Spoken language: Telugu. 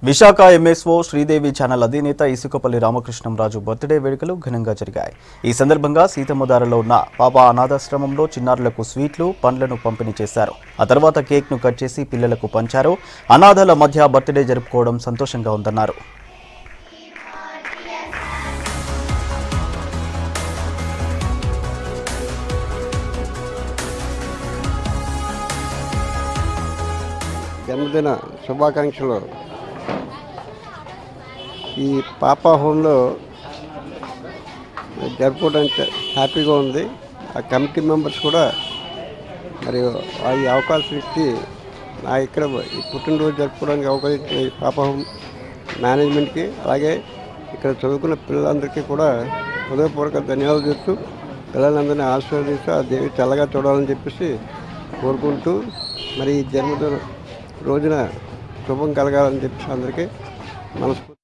విశాఖ ఎంఎస్ఓ శ్రీదేవి ఛానల్ అధినేత ఇసుకపల్లి రామకృష్ణంరాజు బర్త్డే వేడుకలు ఘనంగా జరిగాయి ఈ సందర్భంగా సీతమ్మదారలో ఉన్న పాప అనాథాశ్రమంలో చిన్నారులకు స్వీట్లు పండ్లను పంపిణీ చేశారు ఆ తర్వాత కేక్ను కట్ చేసి పిల్లలకు పంచారు అనాథల మధ్య బర్త్డే జరుపుకోవడం సంతోషంగా ఉందన్నారు జన్మదిన శుభాకాంక్షలు ఈ పాపా హోమ్లో జరుపుకోవడానికి హ్యాపీగా ఉంది ఆ కమిటీ మెంబర్స్ కూడా మరి ఆ ఈ అవకాశం ఇచ్చి నా ఇక్కడ ఈ పుట్టినరోజు జరుపుకోవడానికి అవకాశం ఇచ్చిన ఈ పాపా హోమ్ మేనేజ్మెంట్కి అలాగే ఇక్కడ చదువుకున్న పిల్లలందరికీ కూడా హృదయపూర్వక ధన్యవాదాలు చెప్తూ పిల్లలందరినీ ఆశీర్వదిస్తూ ఆ దేవి చల్లగా చూడాలని చెప్పేసి కోరుకుంటూ మరి ఈ జన్మదిన రోజున శుభం కలగాలని చెప్పేసి అందరికీ మనస్ఫూర్తి